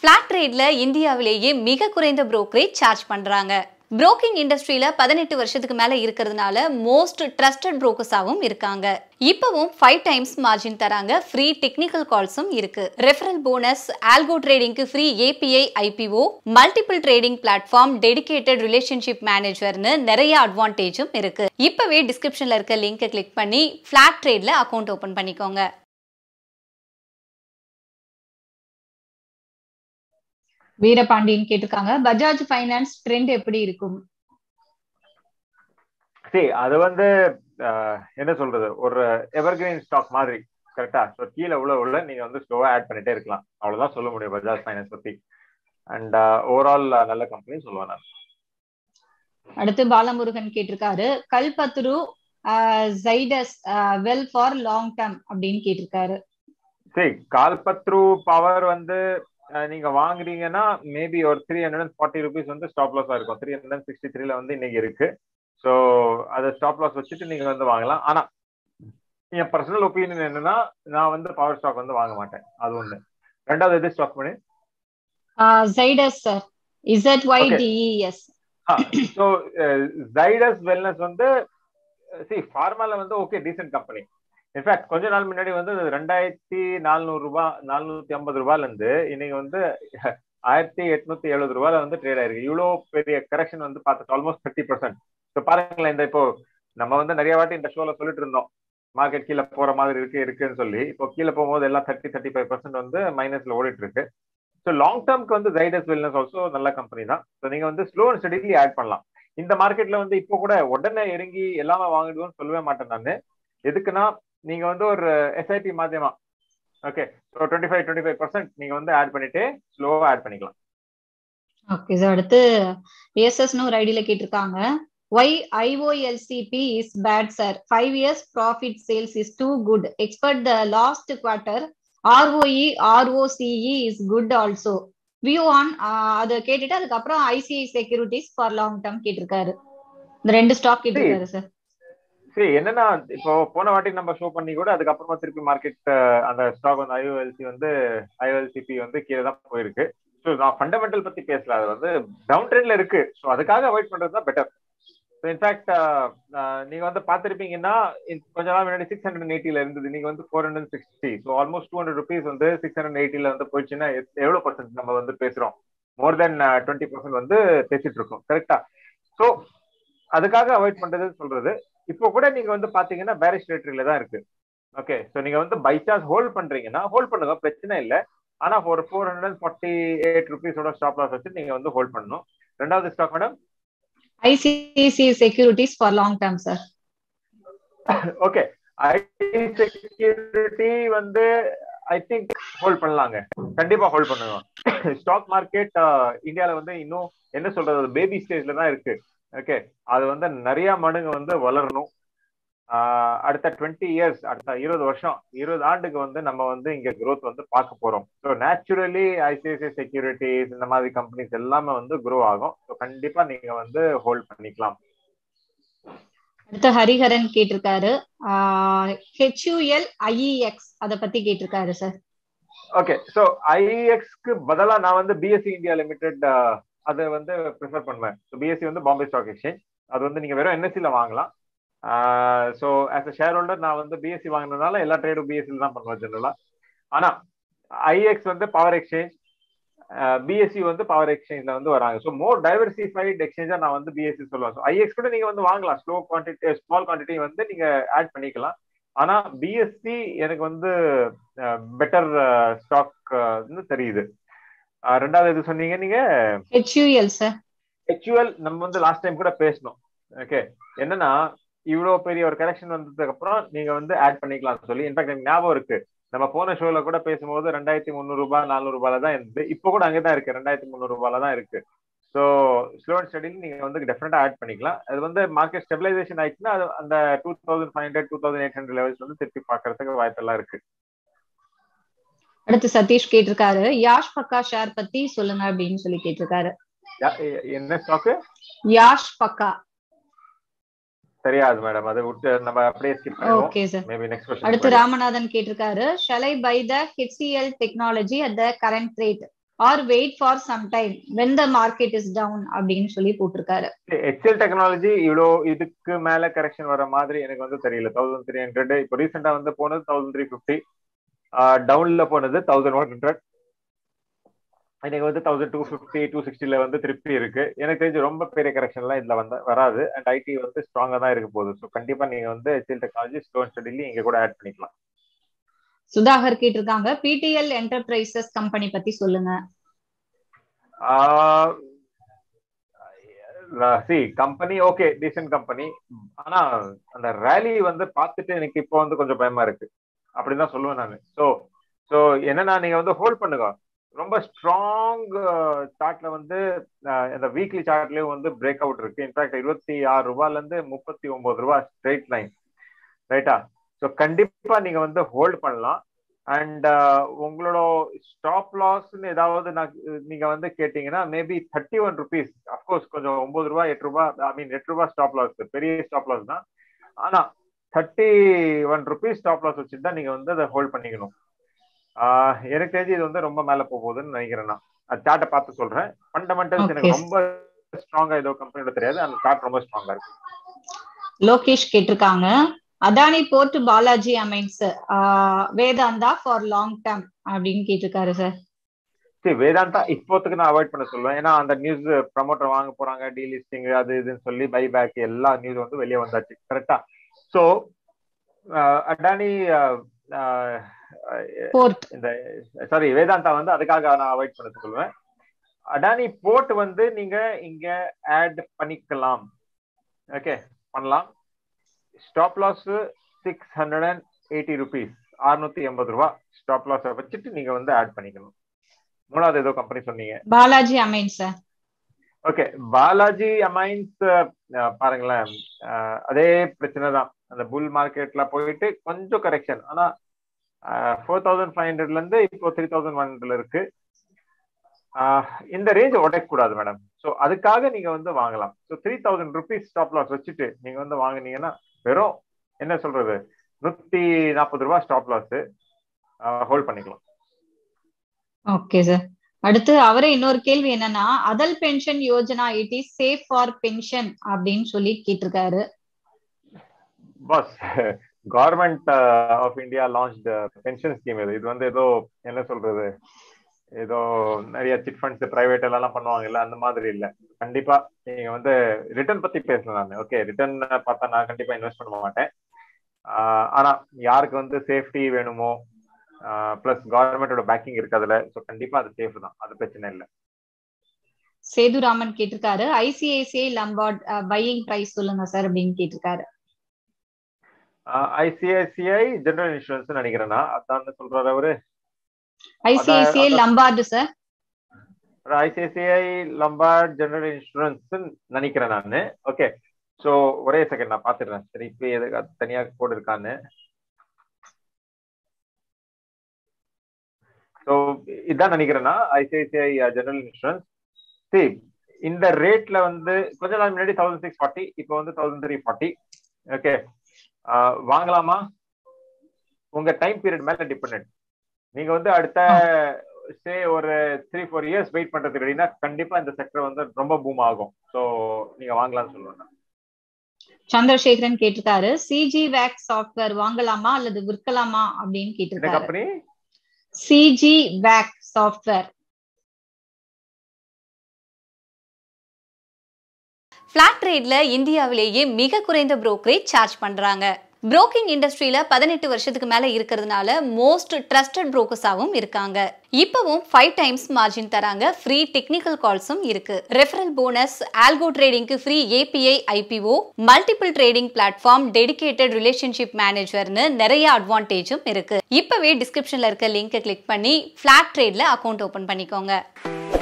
Flat ட்ரேட்ல இந்தியாவிலேயே மிக குறைந்த brokerage சார்ஜ் பண்றாங்க புரோக்கிங் இண்டஸ்ட்ரியில பதினெட்டு வருஷத்துக்கு மேல இருக்கிறதுனால மோஸ்ட் ட்ரஸ்டட் புரோக்கர்ஸாவும் இருக்காங்க இப்பவும் ஃபைவ் டைம்ஸ் மார்ஜின் தராங்க ஃப்ரீ டெக்னிக்கல் கால்ஸும் இருக்கு ரெஃபரல் போனஸ் ஆல்கோ ட்ரேடிங்க்கு free API IPO multiple trading platform dedicated relationship மேனேஜர்னு நிறைய அட்வான்டேஜும் இருக்கு இப்பவே டிஸ்கிரிப்ஷன்ல இருக்க லிங்கை கிளிக் பண்ணி ஃபிளாட் ட்ரேட்ல அக்கௌண்ட் ஓபன் பண்ணிக்கோங்க வீரபாண்டியன் கேட்டிருக்காங்க பஜாஜ் ஃபைனான்ஸ் ட்ரெண்ட் எப்படி இருக்கும் சரி அது வந்து அஹ், என்ன சொல்றது ஒரு எவர்கிரீன் ஸ்டாக் மாதிரி கரெக்டா ஸோ கீழே உள்ள உள்ள நீங்க வந்து ஸ்லோவா ஆட் பண்ணிட்டே இருக்கலாம் அவ்வளவுதான் சொல்ல முடியும் பஜாஜ் ஃபைனான்ஸ் பத்தி அண்ட் ஓவரால் நல்ல கம்பெனி சொல்லுவேன் நான் அடுத்து பாலமுருகன் கேட்டிருக்காரு Kalpataru Zydus well for long term அப்படின்னு கேட்டிருக்காரு சரி கால்பத்ரு பவர் வந்து அஹ், நீங்க வாங்குறீங்கன்னா மேபி ஒரு three hundred and forty rupees வந்து ஸ்டாப் லாஸா இருக்கும் த்ரீ ஹண்ட்ரட் சிக்ஸ்டி த்ரீல வந்து இன்னைக்கு இருக்கு ஸோ அதை ஸ்டாப் லாஸ் வச்சுட்டு நீங்க வந்து வாங்கலாம் ஆனா என் பர்சனல் ஒப்பீனியன் என்னன்னா நான் வந்து பவர் ஸ்டாக் வந்து வாங்க மாட்டேன் அது ஒண்ணு ரெண்டாவது எது ஸ்டாக் பண்ணி Zydus sir Z Y Okay. DES so Zydus Wellness வந்து சி ஃபார்மால வந்து ஓகே டீசென்ட் கம்பெனி இன்ஃபேக்ட் கொஞ்ச நாள் முன்னாடி வந்து அது ரெண்டாயிரத்தி நானூறு ரூபாய் நானூத்தி ஐம்பது ரூபாயில இருந்து இன்னைக்கு வந்து ஆயிரத்தி எட்நூத்தி எழுபது ரூபாயில வந்து ட்ரேட் ஆயிருக்கு இவ்வளோ பெரிய கரெக்ஷன் வந்து பார்த்துட்டு ஆல்மோஸ்ட் தேர்ட்டி பர்சன்ட் ஸோ பாருங்களேன் இந்த இப்போ நம்ம வந்து நிறைய வாட்டி இந்த ஷோல சொல்லிட்டு இருந்தோம் மார்க்கெட் கீழே போற மாதிரி இருக்கு இருக்குன்னு சொல்லி இப்போ கீழே போகும்போது எல்லாம் தேர்ட்டி தேர்ட்டி ஃபைவ் பர்சன்ட் வந்து மைனஸ்ல ஓடிட்டு இருக்கு ஸோ லாங் டேர்ம்க்கு வந்து ஜைடஸ் வெல்னஸ் ஆல்சோ நல்ல கம்பெனி தான் ஸோ நீங்க வந்து ஸ்லோ அண்ட் ஸ்டடிலி ஆட் பண்ணலாம் இந்த மார்க்கெட்ல வந்து இப்போ கூட உடனே இறங்கி எல்லாமே வாங்கிடுவோம்னு சொல்லவே மாட்டேன் நான் எதுக்குன்னா நீங்க வந்து ஒரு எஸ்ஐபி மாத்தியமா okay so twenty five twenty five percent நீங்க வந்து ஆட் பண்ணிட்டு ஸ்லோவா ஆட் பண்ணிக்கலாம் ஓகே சார் அடுத்து ஏஎஸ்எஸ்னு ஒரு ஐடியில கேட்டிருக்காங்க why IOLCP is bad sir five years profit sales is too good expert the last quarter ROE ROCE is good also view on அதை கேட்டுட்டு அதுக்கப்புறம் ICI securities for long term கேட்டிருக்காரு இந்த ரெண்டு ஸ்டாக் கேட்டிருக்காரு சார் சரி என்னன்னா இப்போ போன வாட்டி நம்ம ஷோ பண்ணி கூட அதுக்கப்புறமா திருப்பி மார்க்கெட் அந்த ஸ்டாக் வந்து ஐஓஎல்சி வந்து ஐஓஎல்சிபி வந்து கீழே தான் போயிருக்கு ஸோ நான் ஃபண்டமெண்டல் பத்தி பேசல அது வந்து டவுன் ட்ரெண்ட்ல இருக்கு ஸோ அதுக்காக அவாய்ட் பண்றது தான் பெட்டர் ஸோ இன்ஃபேக்ட் நீங்க வந்து பார்த்துருப்பீங்கன்னா கொஞ்ச நாள் முன்னாடி சிக்ஸ் ஹண்ட்ரட் எயிட்டில இருந்தது நீங்க வந்து four hundred sixty so almost two hundred rupees வந்து சிக்ஸ் ஹண்ட்ரட் எயிட்டில வந்து போயிடுச்சுன்னா எவ்வளவு பர்சன்ட் நம்ம வந்து பேசுறோம் மோர் தென் டுவெண்ட்டி பர்சன்ட் வந்து பேசிட்டு இருக்கோம் கரெக்டா ஸோ அதுக்காக அவாய்ட் பண்றது சொல்றது இப்போ கூட நீங்க வந்து பாத்தீங்கன்னா பேரிஷ் ரேட்டரியில தான் இருக்கு ஓகே ஸோ நீங்க வந்து பை சார்ஜ் ஹோல்ட் பண்றீங்கன்னா ஹோல்ட் பண்ணுங்க பிரச்சனை இல்லை ஆனா ஒரு ஃபோர் ஹண்ட்ரட் ஃபார்ட்டி எயிட் ருபீஸோட ஸ்டாப் லாஸ் வச்சு நீங்க வந்து ஹோல்ட் பண்ணணும் ரெண்டாவது stock madam ICICI securities for long term sir okay I security வந்து ஐ திங்க் ஹோல்ட் பண்ணலாங்க கண்டிப்பா ஹோல்ட் பண்ணுவோம் ஸ்டாக் மார்க்கெட் இந்தியால வந்து இன்னும் என்ன சொல்றது பேபி ஸ்டேஜ்ல தான் இருக்கு ஓகே அது வந்து நிறைய மடங்கு வந்து வளரணும் அடுத்த டுவெண்ட்டி இயர்ஸ் அடுத்த இருபது வருஷம் இருபது ஆண்டுக்கு வந்து நம்ம வந்து இங்க growth வந்து பார்க்க போறோம் ஸோ நேச்சுரலி ஐசிஐசிஐ செக்யூரிட்டிஸ் இந்த மாதிரி கம்பெனிஸ் எல்லாமே வந்து க்ரோ ஆகும் ஸோ கண்டிப்பா நீங்க வந்து ஹோல்ட் பண்ணிக்கலாம் அடுத்து ஹரிஹரன் கேட்டிருக்காரு ஹெச்யூஎல் ஐஇஎக்ஸ் அத பத்தி கேட்டிருக்காரு சார் ஓகே ஸோ ஐஎக்ஸ்க்கு பதிலா நான் வந்து பிஎஸ்சி இந்தியா லிமிடெட் அதை வந்து ப்ரிஃபர் பண்ணுவேன் ஸோ பிஎஸ்சி வந்து பாம்பே ஸ்டாக் எக்ஸ்சேஞ்ச் அது வந்து நீங்க வெறும் என்எஸ்சியில் வாங்கலாம் so as a shareholder நான் வந்து பிஎஸ்சி வாங்கினதுனால எல்லா ட்ரேடும் பிஎஸ்சியில் தான் பண்ணுவேன் ஜெனரலா ஆனா ஐஎக்ஸ் வந்து பவர் எக்ஸ்சேஞ்ச் பிஎஸ்சி வந்து பவர் எக்ஸ்சேஞ்ச்ல வந்து வராங்க ஸோ மோர் டைவர்சிஃபைட் எக்ஸ்சேஞ்சா நான் வந்து பிஎஸ்சி சொல்லுவேன் ஸோ ஐஎக்ஸ் கூட நீங்க வந்து வாங்கலாம் ஸ்லோ குவான்டிட்டி ஸ்மால் குவான்டிட்டி வந்து நீங்க ஆட் பண்ணிக்கலாம் ஆனா பிஎஸ்சி எனக்கு வந்து பெட்டர் ஸ்டாக் தெரியுது ரெண்டாவது எது சொன்னீங்க நீங்க ஹெச்யூஎல் சார் ஹெச்யூஎல் நம்ம வந்து லாஸ்ட் டைம் கூட பேசணும் ஓகே என்னன்னா இவ்வளவு பெரிய ஒரு கரெக்ஷன் வந்ததுக்கு அப்புறம் நீங்க வந்து ஆட் பண்ணிக்கலாம் சொல்லி இன்ஃபேக்ட் எனக்கு ஞாபகம் இருக்கு நம்ம போன ஷோல கூட பேசும்போது ரெண்டாயிரத்தி முந்நூறு ரூபாய் நானூறு ரூபாயில தான் இருந்தது இப்போ கூட அங்கதான் இருக்கு ரெண்டாயிரத்தி முந்நூறு ரூபாயில தான் இருக்கு ஸோ ஸ்லோ அண்ட் ஸ்டடியில் நீங்க வந்து டெஃபினட்டா ஆட் பண்ணிக்கலாம் அது வந்து மார்க்கெட் ஸ்டெபிலைசேஷன் ஆயிடுச்சுன்னா அது அந்த two thousand five hundred two thousand eight hundred levels வந்து திருப்பி பார்க்கறதுக்கு வாய்ப்பெல்லாம் இருக்கு அடுத்து சதீஷ் கேட்டிருக்காரு யாஷ் பக்கா ஷேர் பத்தி சொல்லுங்க அப்படின்னு சொல்லி கேட்டிருக்காரு என்ன ஸ்டாக்கு யாஷ் பக்கா தெரியாது மேடம் அது விட்டு நம்ம அப்படியே ஸ்கிப் பண்ணுவோம் okay sir maybe next question அடுத்து ராமநாதன் கேட்டிருக்காரு shall I buy the HCL technology at the current rate or wait for some time when the market is down அப்படின்னு சொல்லி போட்டிருக்காரு எக்ஸல் டெக்னாலஜி இவ்வளோ இதுக்கு மேல கரெக்ஷன் வர மாதிரி எனக்கு வந்து தெரியல தௌசண்ட் த்ரீ ஹண்ட்ரட் இப்போ ரீசெண்டா வந்து போனது தௌசண்ட் த்ரீ ஃபிஃப்டி டவுன்ல போனது தௌசண்ட் ஒன் ஹண்ட்ரட் இன்னைக்கு வந்து தௌசண்ட் டூ ஃபிஃப்டி டூ சிக்ஸ்டில வந்து திருப்தி இருக்கு எனக்கு தெரிஞ்சு ரொம்ப பெரிய கரெக்ஷன்லாம் இதுல வந்து வராது அண்ட் ஐடி வந்து ஸ்ட்ராங்கா தான் இருக்க போகுது ஸோ கண்டிப்பா நீங்க வந்து எச்எல் டெக்னாலஜி ஸ்டோன் ஸ்டடிலி இங்க கூட ஆட் பண்ணிக்கலாம் சுதாகர் கேட்டிருக்காங்க பிடிஎல் என்டர்பிரைசஸ் கம்பெனி பத்தி சொல்லுங்க C company okay decent company ஆனா அந்த ரேலி வந்து பார்த்துட்டு எனக்கு இப்போ வந்து கொஞ்சம் பயமா இருக்கு அப்படின்னு தான் சொல்லுவேன் நான் ஸோ ஸோ என்னன்னா நீங்க வந்து ஹோல்ட் பண்ணுங்க ரொம்ப ஸ்ட்ராங் சார்ட்ல வந்து இந்த வீக்லி சார்ட்லயும் வந்து பிரேக் அவுட் இருக்கு இன்ஃபேக்ட் இருபத்தி ஆறு ரூபாய்ல இருந்து முப்பத்தி ஒன்பது ரூபாய் ஸ்ட்ரெயிட் லைன் ரைட்டா ஸோ கண்டிப்பா நீங்க வந்து ஹோல்ட் பண்ணலாம் அண்ட் உங்களோட ஸ்டாப் லாஸ்ன்னு ஏதாவது நான் நீங்க வந்து கேட்டீங்கன்னா maybe thirty one rupees of course கொஞ்சம் ஒன்பது ரூபாய் எட்டு ரூபாய் ஐ மீன் எட்டு ரூபாய் ஸ்டாப் லாஸ் பெரிய ஸ்டாப் லாஸ் தான் ஆனா thirty one rupees stop loss வச்சுட்டு தான் நீங்க வந்து அதை ஹோல்ட் பண்ணிக்கணும் எனக்கு தெரிஞ்சு இது வந்து ரொம்ப மேல போகுதுன்னு நினைக்கிறேன் நான் அது சார்ட்டை பார்த்து சொல்றேன் ஃபண்டமெண்டல்ஸ் எனக்கு ரொம்ப ஸ்ட்ராங்கா ஏதோ கம்பெனியோட தெரியாது அந்த சார்ட் ரொம்ப ஸ்ட்ராங்கா இருக்கு லோகேஷ் கேட்டிருக்காங்க Adani port Balaji amines Vedanta for long term அப்படின்னு கேட்டிருக்காரு சார் சரி வேதாந்தா இப்போத்துக்கு நான் அவாய்ட் பண்ண சொல்லுவேன் ஏன்னா அந்த நியூஸ் ப்ரமோட்டர் வாங்க போறாங்க டீலிஸ்டிங் அது இதுன்னு சொல்லி பை பேக் எல்லா நியூஸ் வந்து வெளியே வந்தாச்சு கரெக்டா ஸோ அடானி இந்த சாரி வேதாந்தா வந்து அதுக்காக நான் அவாய்ட் பண்ண சொல்லுவேன் அடானி போர்ட் வந்து நீங்க இங்க ஆட் பண்ணிக்கலாம் ஓகே பண்ணலாம் stop loss six hundred and eighty rupees அறுநூத்தி எண்பது ரூபா ஸ்டாப் லாஸ் வச்சுட்டு நீங்க வந்து ஆட் பண்ணிக்கணும் மூணாவது ஏதோ கம்பெனி சொன்னீங்க Balaji amines okay Balaji amines பாருங்களேன் அதே பிரச்சனை தான் அந்த புல் மார்க்கெட்ல போயிட்டு கொஞ்சம் கரெக்ஷன் ஆனா ஃபோர் தௌசண்ட் ஃபைவ் ஹண்ட்ரட்ல இருந்து இப்போ த்ரீ தௌசண்ட் ஒன் ஹண்ட்ரட்ல இருக்கு இந்த ரேஞ்ச் உடையக்கூடாது மேடம் ஸோ அதுக்காக நீங்க வந்து வாங்கலாம் so three thousand rupees stop loss வச்சுட்டு நீங்க வந்து வாங்கினீங்கன்னா வெறும் என்ன சொல்றது நூத்தி நாற்பது ரூபாய் ஸ்டாப் லாஸ் ஹோல்ட் பண்ணிக்கலாம் ஓகே சார் அடுத்து அவரே இன்னொரு கேள்வி என்னன்னா Atal pension Yojana it is safe for pension அப்படின்னு சொல்லி கேட்டிருக்காரு boss government of India launch pension scheme இது இது வந்து ஏதோ என்ன சொல்றது ஏதோ நிறைய சிட் ஃபண்ட்ஸ் பிரைவேட் எல்லாம் பண்ணுவாங்கல்ல அந்த மாதிரி இல்ல கண்டிப்பா நீங்க வந்து ரிட்டர்ன் பத்தி பேசலாம் நான் ஓகே ரிட்டர்ன் பார்த்தா நான் கண்டிப்பா இன்வெஸ்ட் பண்ண மாட்டேன் ஆனா யாருக்கு வந்து சேஃப்டி வேணுமோ பிளஸ் கவர்மெண்டோட பேக்கிங் இருக்கு அதுல ஸோ கண்டிப்பா அது சேஃப் தான் அது பிரச்சனை இல்லை சேதுராமன் கேட்டிருக்காரு ஐசிஐசிஐ லம்பார்ட் பையிங் பிரைஸ் சொல்லுங்க சார் அப்படின்னு கேட்டிருக்காரு ஐசிஐசிஐ ஜெனரல் இன்சூரன்ஸ் நினைக்கிறேன்னா அதான் சொல்றாரு அவரு ICICI Lombard sir ICICI Lombard general insurance நினைக்கிறேன் நான் ஓகே ஸோ ஒரே செகண்ட் நான் பாத்துடுறேன் சரி இப்போ எது தனியா கோடு இருக்கான்னு ஸோ இதான் நினைக்கிறேன்னா ஐசிஐசிஐ ஜெனரல் இன்சூரன்ஸ் சரி இந்த ரேட்ல வந்து கொஞ்ச நாள் முன்னாடி தௌசண்ட் சிக்ஸ் ஃபார்ட்டி இப்போ வந்து தௌசண்ட் த்ரீ ஃபார்ட்டி ஓகே வாங்கலாமா உங்க டைம் பீரியட் மேல டிபெண்ட் நீங்க வந்து அடுத்த சே ஒரு த்ரீ ஃபோர் இயர்ஸ் வெயிட் பண்றதுக்கு ரெடினா கண்டிப்பா இந்த செக்டர் வந்து ரொம்ப பூம் ஆகும் ஸோ நீங்க வாங்கலாம்னு சொல்லுவேன் சந்திரசேகரன் கேட்டிருக்காரு சிஜி வேக் சாஃப்ட்வேர் வாங்கலாமா அல்லது விற்கலாமா அப்படின்னு கேட்டிருக்காரு company CG Vak software flat ரேட்ல இந்தியாவிலேயே மிக குறைந்த புரோக்கரேஜ் சார்ஜ் பண்றாங்க புரோக்கிங் இண்டஸ்ட்ரியில பதினெட்டு வருஷத்துக்கு மேல இருக்கிறதுனால மோஸ்ட் ட்ரஸ்டட் புரோக்கர்ஸாவும் இருக்காங்க இப்பவும் ஃபைவ் டைம்ஸ் மார்ஜின் தராங்க ஃப்ரீ டெக்னிக்கல் கால்ஸும் இருக்கு ரெஃபரல் போனஸ் ஆல்கோ ட்ரேடிங்க்கு free API IPO multiple trading platform dedicated relationship மேனேஜர்னு நிறைய அட்வான்டேஜும் இருக்கு இப்பவே டிஸ்கிரிப்ஷன்ல இருக்க லிங்கை கிளிக் பண்ணி ஃபிளாட் ட்ரேட்ல அக்கௌண்ட் ஓபன் பண்ணிக்கோங்க